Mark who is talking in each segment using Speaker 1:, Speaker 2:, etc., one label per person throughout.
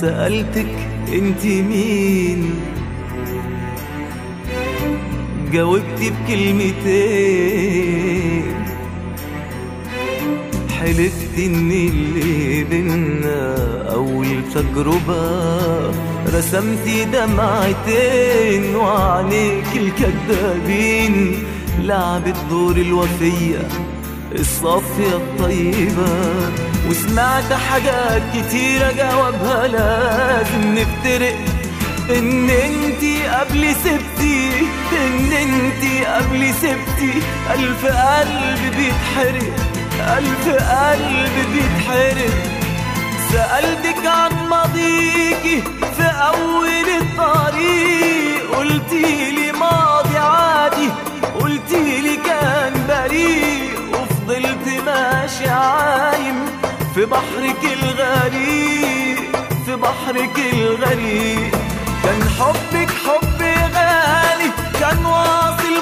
Speaker 1: سألتك انت مين جاوبتي بكلمتين حلفت ان اللي بينا اول تجربة رسمتي دمعتين وعينيك الكدابين لعبت دور الوفية الصافية الطيبة وسمعت حاجات كتيرة جوابها لازم نفترق ان انتي قبل سبتي ان انتي قبل سبتي الف قلب بيتحرق الف قلب بيتحرق سألتك عن ماضيكي في اول الطريق قلتيلي ماضي عادي قلتيلي كان بريء وفضلت ماشي عايم في بحرك الغريق في بحرك الغريق كان حبك حب غالي كان واصل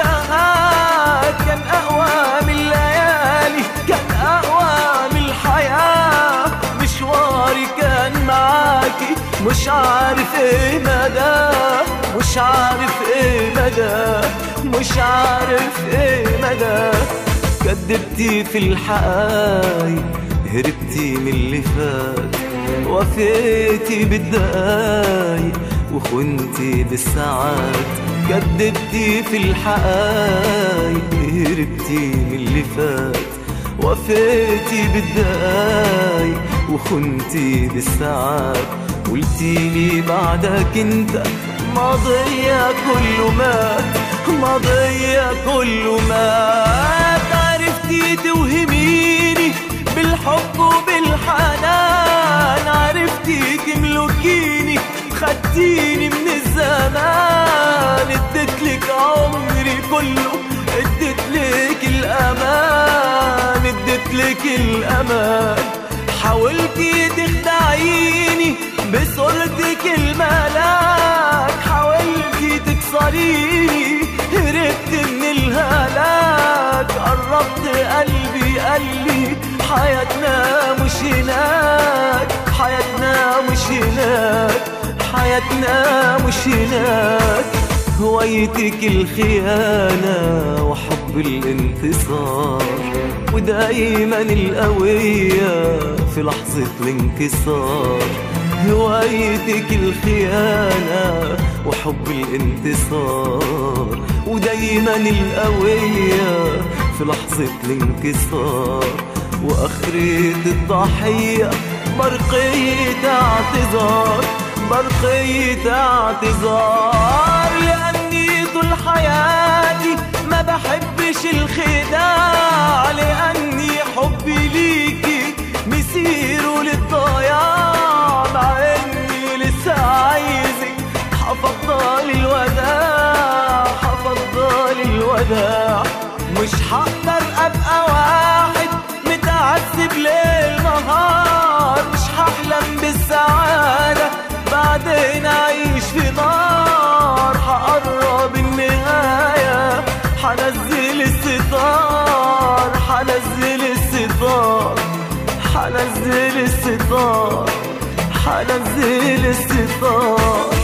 Speaker 1: منتهى كان أقوى من الليالي كان أقوى من الحياة مشواري كان معاكي مش عارف ايه مدى مش عارف ايه مدى مش عارف ايه مدى كدبتي في الحقايق هربتي من اللي فات وفيتي بالدقايق وخنتي بالساعات كدبتي في الحقايق هربتي من اللي فات وفيتي بالدقايق وخنتي بالساعات قلتيلي بعدك انت ماضية كله مات ماضية كله مات عرفتي توهميني بالحب وبالحنان عرفتي تملكيني خدتيني من الزمان اديتلك عمري كله اديتلك الامان اديتلك الامان حاولتي تخدعيني بصورتك الملاك حاولتي تكسريني هربت من الهلاك قربت قلبي قال لي حياتنا مش هناك حياتنا مش هناك حياتنا مش هناك هوايتك الخيانة وحب الانتصار ودايما القوية في لحظة الانكسار هوايتك الخيانة وحب الانتصار ودايما القوية في لحظة الانكسار وآخرة الضحية برقية اعتذار برقية اعتذار لأني طول حياتي ما بحبش الخداع لأني حبي ليكي مسيره للضياع مع إني لسه عايزك حفضل الوداع حفضل الوداع مش هقدر أبقى واحد متعذب ليل نهار مش هحلم بالسعادة بعدين أعيش في نار هقرب النهاية هنزل الستار هنزل الستار هنزل الستار هنزل الستار